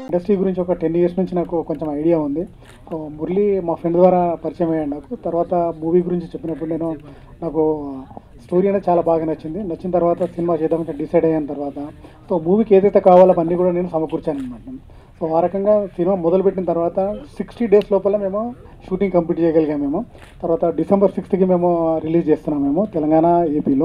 Industry గురించి ఒక ten years నుంచి నాకు కొంచెం ఐడియా ఉంది సో మురళి మా ఫ్రెండ్ ద్వారా పరిచయం అయ్యాడు నాకు తర్వాత మూవీ గురించి చెప్పినప్పుడు నేను నాకు స్టోరీ అనేది చాలా బాగా నచ్చింది నచ్చిన తర్వాత సినిమా చేద్దామంటే డిసైడ్ అయిన తర్వాత సో మూవీకి ఏదైతే కావాలో అవన్నీ కూడా నేను సమకూర్చాను అనమాట సో ఆ రకంగా సినిమా మొదలుపెట్టిన తర్వాత సిక్స్టీ డేస్ లోపల మేము షూటింగ్ కంప్లీట్ చేయగలిగాం మేము తర్వాత డిసెంబర్ సిక్స్త్కి మేము రిలీజ్ చేస్తున్నాం మేము తెలంగాణ ఏపీలో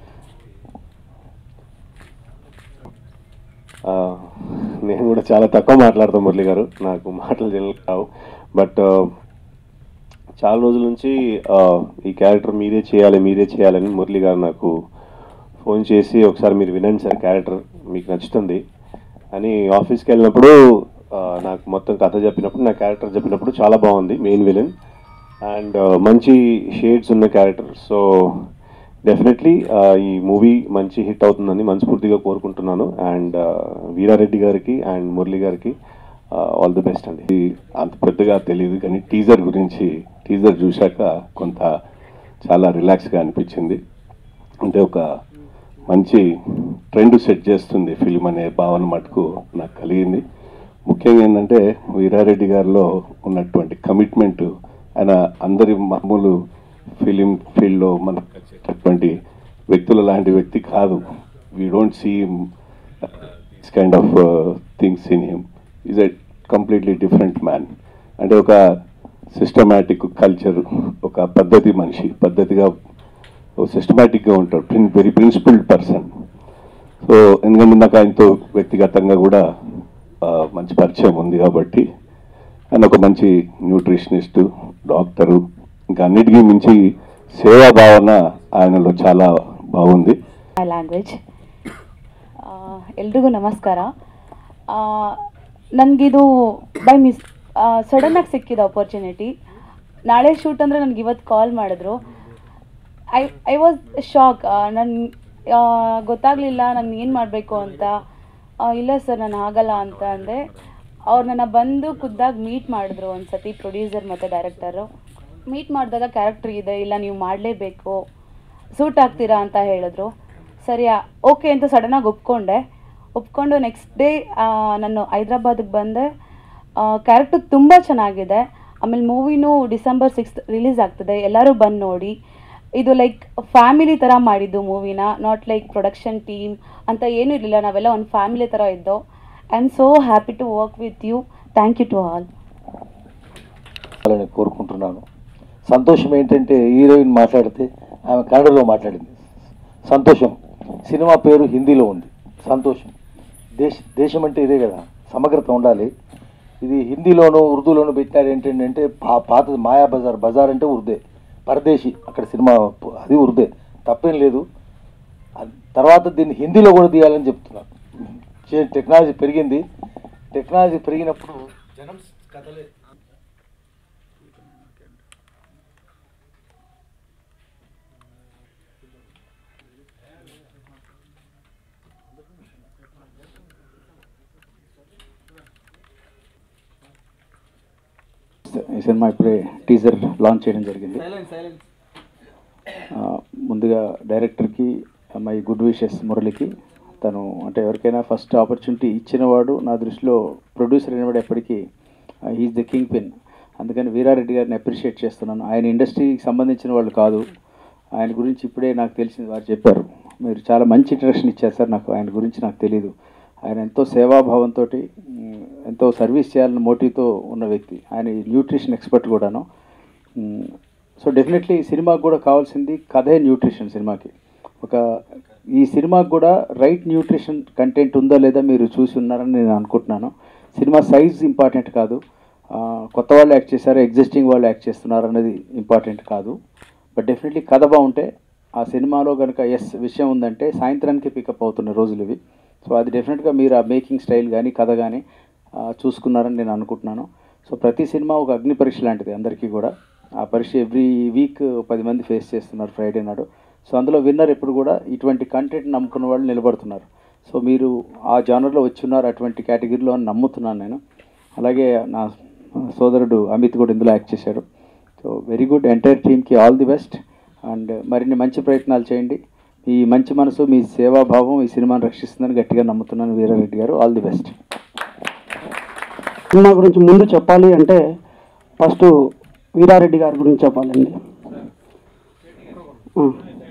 ఆ, నేను కూడా చాలా తక్కువ మాట్లాడతాను మురళి గారు నాకు మాటలు జనరల్ కావు బట్ చాలా రోజుల నుంచి ఆ, ఈ క్యారెక్టర్ మీరే చేయాలి మీరే చేయాలని మురళి గారు నాకు ఫోన్ చేసి ఒకసారి మీరు వినండి సార్ క్యారెక్టర్ మీకు నచ్చుతుంది అని ఆఫీస్కి వెళ్ళినప్పుడు ఆ, నాకు మొత్తం కథ చెప్పినప్పుడు నా క్యారెక్టర్ చెప్పినప్పుడు చాలా బాగుంది మెయిన్ విలన్ అండ్ మంచి షేడ్స్ ఉన్న క్యారెక్టర్ సో డెఫినెట్లీ ఈ మూవీ మంచి హిట్ అవుతుందని మనస్ఫూర్తిగా కోరుకుంటున్నాను అండ్ వీరారెడ్డి గారికి అండ్ మురళి గారికి ఆల్ ది బెస్ట్ అండి ఇది అంత పెద్దగా తెలియదు కానీ టీజర్ గురించి టీజర్ చూశాక కొంత చాలా రిలాక్స్గా అనిపించింది అంటే ఒక మంచి ట్రెండ్ సెట్ చేస్తుంది ఫిల్మ్ అనే భావన మటుకు నాకు కలిగింది ముఖ్యంగా ఏంటంటే వీరారెడ్డి గారిలో ఉన్నటువంటి కమిట్మెంట్ ఆయన అందరి మామూలు ఫిలిం ఫీల్డ్లో మనకు వచ్చేటటువంటి వ్యక్తుల లాంటి వ్యక్తి కాదు we don't see this kind of things in him is a completely different man అంటే ఒక సిస్టమాటిక్ కల్చర్ ఒక పద్ధతి మనిషి పద్ధతిగా సిస్టమాటిక్గా ఉంటాడు prin very principled person so ఎందుకంటే నాకు ఆయనతో వ్యక్తిగతంగా కూడా ఆ, మంచి పరిచయం ఉంది కాబట్టి ఆయన ఒక మంచి న్యూట్రిషనిస్టు డాక్టరు ఇంకా అన్నిటికీ మించి సేవా భావన ఆయనలో చాలా బాగుంది ಮೈ ಲ್ಯಾಂಗ್ವೇಜ್ ಎಲ್ರಿಗೂ ನಮಸ್ಕಾರ ನನಗಿದು ಬೈ ಮಿಸ್ ಸಡನ್ನಾಗಿ ಸಿಕ್ಕಿದ ಅಪರ್ಚುನಿಟಿ ನಾಳೆ ಶೂಟ್ ಅಂದರೆ ನನಗೆ ಇವತ್ತು ಕಾಲ್ ಮಾಡಿದ್ರು ಐ ಐ ವಾಸ್ ಶಾಕ್ ನನ್ನ ಗೊತ್ತಾಗಲಿಲ್ಲ ನಾನು ಏನು ಮಾಡಬೇಕು ಅಂತ ಆ, ಇಲ್ಲ ಸರ್ ನಾನು ಆಗಲ್ಲ ಅಂತ ಅಂದೆ ಅವ್ರು ನನ್ನ ಬಂದು ಖುದ್ದಾಗಿ ಮೀಟ್ ಮಾಡಿದ್ರು ಒಂದು ಸತಿ ಪ್ರೊಡ್ಯೂಸರ್ ಮತ್ತು ಡೈರೆಕ್ಟರು ಮೀಟ್ ಮಾಡಿದಾಗ ಕ್ಯಾರೆಕ್ಟ್ರ್ ಇದೆ ಇಲ್ಲ ನೀವು ಮಾಡಲೇಬೇಕು ಸೂಟ್ ಆಗ್ತೀರಾ ಅಂತ ಹೇಳಿದ್ರು ಸರಿ ಓಕೆ ಅಂತ ಸಡನ್ನಾಗಿ ಒಪ್ಕೊಂಡೆ ಒಪ್ಕೊಂಡು ನೆಕ್ಸ್ಟ್ ಡೇ ನಾನು ಹೈದ್ರಾಬಾದಿಗೆ ಬಂದೆ ಕ್ಯಾರೆಕ್ಟರ್ ತುಂಬ ಚೆನ್ನಾಗಿದೆ ಆಮೇಲೆ ಮೂವಿನೂ ಡಿಸೆಂಬರ್ ಸಿಕ್ಸ್ತ್ ರಿಲೀಸ್ ಆಗ್ತದೆ ಎಲ್ಲರೂ ಬಂದು ನೋಡಿ ಇದು ಲೈಕ್ ಫ್ಯಾಮಿಲಿ ಥರ ಮಾಡಿದ್ದು ಮೂವಿನ ನಾಟ್ ಲೈಕ್ ಪ್ರೊಡಕ್ಷನ್ ಟೀಮ್ ಅಂತ ಏನೂ ಇರಲಿಲ್ಲ ನಾವೆಲ್ಲ ಒಂದು ಫ್ಯಾಮಿಲಿ ಥರ ಇದ್ದೋ I am so happy to work with you thank you to all అని కోరుకుంటున్నాను సంతోషం ఏంటంటే హీరోయిన్ మాట్లాడితే ఆమె కన్నడలో మాట్లాడింది సంతోషం సినిమా పేరు హిందీలో ఉంది సంతోషం దేశ దేశం అంటే ఇదే కదా సమగ్రత ఉండాలి ఇది హిందీలోను ఉర్దూలోను పెట్టినారు ఏంటంటే పా పాత మాయా బజార్ బజార్ అంటే ఉర్దే పరదేశీ అక్కడ సినిమా అది ఉర్దే తప్పేం లేదు అ- తర్వాత దీన్ని హిందీలో కూడా తీయాలని చెప్తున్నాను చే- టెక్నాలజీ పెరిగింది టెక్నాలజీ పెరిగినప్పుడు జనం కథలే ఈ సినిమా ఇప్పుడే టీజర్ లాంచ్ చేయడం జరిగింది ఆ, ముందుగా డైరెక్టర్కి మై గుడ్ విషెస్ మురళికి తను అంటే ఎవరికైనా ఫస్ట్ ఆపర్చునిటీ ఇచ్చినవాడు నా దృష్టిలో ప్రొడ్యూసర్ అయినవాడు ఎప్పటికీ ఈజ్ ద కింగ్ పిన్ అందుకని వీరారెడ్డి గారిని అప్రిషియేట్ చేస్తున్నాను ఆయన ఇండస్ట్రీకి సంబంధించిన వాళ్ళు కాదు ఆయన గురించి ఇప్పుడే నాకు తెలిసింది వారు చెప్పారు మీరు చాలా మంచి ఇంట్రడక్షన్ ఇచ్చారు సార్ నాకు ఆయన గురించి నాకు తెలియదు ఆయన ఎంతో సేవాభావంతో ఎంతో సర్వీస్ చేయాలన్న మోటివ్తో ఉన్న వ్యక్తి ఆయన న్యూట్రిషన్ ఎక్స్పర్ట్ కూడాను మ్, సో డెఫినెట్లీ సినిమాకి కూడా కావాల్సింది కథే న్యూట్రిషన్ సినిమాకి ఒక ఈ సినిమాకి కూడా రైట్ న్యూట్రిషన్ కంటెంట్ ఉందా లేదా మీరు చూసి ఉన్నారని నేను అనుకుంటున్నాను సినిమా సైజ్ ఇంపార్టెంట్ కాదు ఆ, కొత్త వాళ్ళు యాక్ట్ చేశారు ఎగ్జిస్టింగ్ వాళ్ళు యాక్ట్ చేస్తున్నారు అనేది ఇంపార్టెంట్ కాదు బట్ డెఫినెట్లీ కథ బాగుంటే ఆ సినిమాలో కనుక ఎస్ విషయం ఉందంటే సాయంత్రానికి పికప్ అవుతున్న రోజులు ఇవి సో అది డెఫినెట్గా మీరు ఆ మేకింగ్ స్టైల్ కానీ కథ కానీ ఆ, చూసుకున్నారని నేను అనుకుంటున్నాను సో ప్రతి సినిమా ఒక అగ్ని పరీక్ష లాంటిది అందరికీ కూడా ఆ పరీక్ష ఎవ్రీ వీక్ పది మంది ఫేస్ చేస్తున్నారు ఫ్రైడే నాడు సో అందులో విన్నర్ ఎప్పుడు కూడా ఇటువంటి కంటెంట్ నమ్ముకున్న వాళ్ళు నిలబడుతున్నారు సో మీరు ఆ జానర్లో వచ్చి ఉన్నారు అటువంటి కేటగిరీలో అని నమ్ముతున్నాను నేను అలాగే నా సోదరుడు అమిత్ కూడా ఇందులో యాక్ట్ చేశాడు సో వెరీ గుడ్ ఎంటైర్ టీమ్కి ఆల్ ది బెస్ట్ అండ్ మరిన్ని మంచి ప్రయత్నాలు చేయండి మీ మంచి మనసు మీ సేవాభావం ఈ సినిమాను రక్షిస్తుందని గట్టిగా నమ్ముతున్నాను వీరారెడ్డి గారు ఆల్ ది బెస్ట్ సినిమా గురించి ముందు చెప్పాలి అంటే ఫస్ట్ వీరారెడ్డి గారి గురించి చెప్పాలండి ఆ.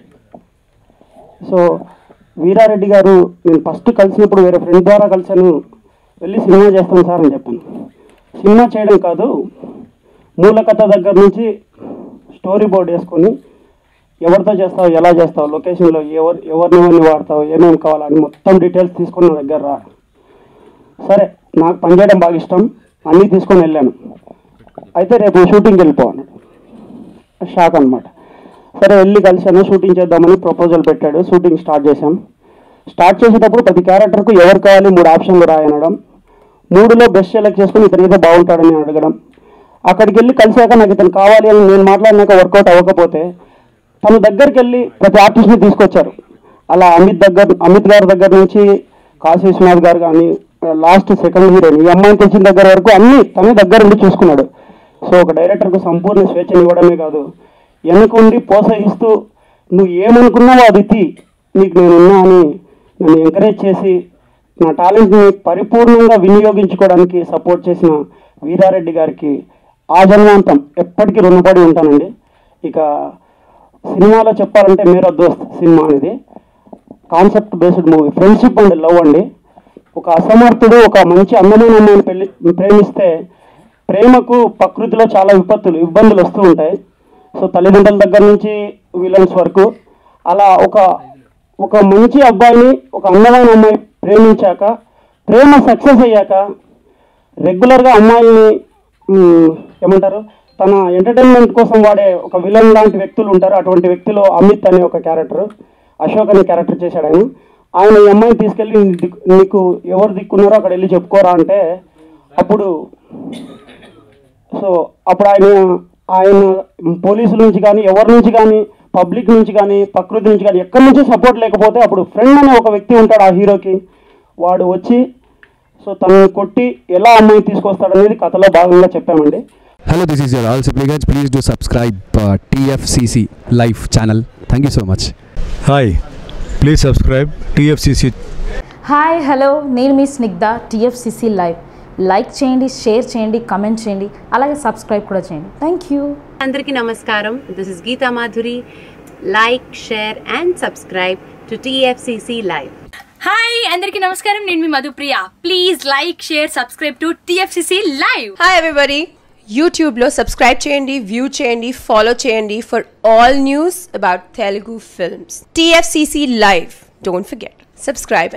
సో వీరారెడ్డి గారు నేను ఫస్ట్ కలిసినప్పుడు వేరే ఫ్రెండ్ ద్వారా కలిశాను వెళ్ళి సినిమా చేస్తాను సార్ అని చెప్పాను సినిమా చేయడం కాదు మూల కథ దగ్గర నుంచి స్టోరీ బోర్డ్ వేసుకొని ఎవరితో చేస్తావు ఎలా చేస్తావు లొకేషన్లో ఎవరు ఎవరిని ఎవరిని వాడతావు ఏమేమి కావాలని మొత్తం డీటెయిల్స్ తీసుకుని నా దగ్గర రా సరే నాకు పనిచేయడం బాగా ఇష్టం అన్నీ తీసుకొని వెళ్ళాను అయితే రేపు షూటింగ్కి వెళ్ళిపో అన్నాడు షాక్ అనమాట సరే వెళ్ళి కలిసాను షూటింగ్ చేద్దామని ప్రపోజల్ పెట్టాడు షూటింగ్ స్టార్ట్ చేశాం స్టార్ట్ చేసేటప్పుడు ప్రతి క్యారెక్టర్కు ఎవరు కావాలి మూడు ఆప్షన్లు రాయనడం మూడులో బెస్ట్ సెలెక్ట్ చేసుకుని ఇతను ఏదో బాగుంటాడని అడగడం అక్కడికి వెళ్ళి కలిసాక నాకు ఇతను కావాలి అని నేను మాట్లాడినాక వర్కౌట్ అవ్వకపోతే తన దగ్గరికి వెళ్ళి ప్రతి ఆర్టిస్ట్ని తీసుకొచ్చారు అలా అమిత్ దగ్గర అమిత్ గారి దగ్గర నుంచి కాశీ విశ్వనాథ్ గారు కానీ లాస్ట్ సెకండ్ హీరోయిన్ ఈ అమ్మాయిని తెచ్చిన దగ్గర వరకు అన్ని తనే దగ్గర ఉండి చూసుకున్నాడు సో ఒక డైరెక్టర్కు సంపూర్ణ స్వేచ్ఛను ఇవ్వడమే కాదు వెనకుండి ప్రోత్సహిస్తూ నువ్వు ఏమనుకున్నావో అది తీ నీకు నేను ఉన్నా అని నన్ను ఎంకరేజ్ చేసి నా టాలెంట్ని పరిపూర్ణంగా వినియోగించుకోవడానికి సపోర్ట్ చేసిన వీరారెడ్డి గారికి ఆ జన్మాంతం ఎప్పటికీ రుణపడి ఉంటానండి ఇక సినిమాలో చెప్పాలంటే మేరా దోస్త్ సినిమా అనేది concept based movie friendship and love అండి ఒక అసమర్థుడు ఒక మంచి అందమైన అమ్మాయిని పెళ్లి ప్రేమిస్తే ప్రేమకు ప్రకృతిలో చాలా విపత్తులు ఇబ్బందులు వస్తూ ఉంటాయి సో తల్లిదండ్రుల దగ్గర నుంచి విలన్స్ వరకు అలా ఒక ఒక మంచి అబ్బాయిని ఒక అందమైన అమ్మాయి ప్రేమించాక ప్రేమ సక్సెస్ అయ్యాక రెగ్యులర్గా అమ్మాయిని మ్, ఏమంటారు తన ఎంటర్టైన్మెంట్ కోసం వాడే ఒక విలన్ లాంటి వ్యక్తులు ఉంటారు అటువంటి వ్యక్తిలో అమిత్ అనే ఒక క్యారెక్టర్ అశోక్ అనే క్యారెక్టర్ చేశాడు ఆయన ఆయన ఈ అమ్మాయిని తీసుకెళ్ళి నీ దిక్కు- నీకు ఎవరు దిక్కున్నారో అక్కడ వెళ్ళి చెప్పుకోరా అంటే అప్పుడు సో అప్పుడు ఆయన ఆయన పోలీసుల నుంచి కానీ ఎవరి నుంచి కానీ పబ్లిక్ నుంచి కానీ ప్రకృతి నుంచి కానీ ఎక్కడి నుంచి సపోర్ట్ లేకపోతే అప్పుడు ఫ్రెండ్ అనే ఒక వ్యక్తి ఉంటాడు ఆ హీరోకి వాడు వచ్చి సో తనని కొట్టి ఎలా అమ్మాయి తీసుకొస్తాడు అనేది కథలో భాగంగా చెప్పామండి Hello, this is your all supplicants. Please do subscribe uh, TFCC Live channel. Thank you so much. Hi please subscribe TFCC hi hello నేను మీ స్నిగ్ధ టీఎఫ్సిసి లైవ్ లైక్ చేయండి షేర్ చేయండి కమెంట్ చేయండి అలాగే సబ్స్క్రైబ్ కూడా చేయండి థ్యాంక్ యూ అందరికీ నమస్కారం this is Geetha Madhuri like share and subscribe to TFCC live hi అందరికీ నమస్కారం నేను మీ Madhupriya please like share subscribe to TFCC live hi everybody యూట్యూబ్లో సబ్స్క్రైబ్ చేయండి వ్యూ చేయండి ఫాలో చేయండి for all news about Telugu films TFCC live don't forget subscribe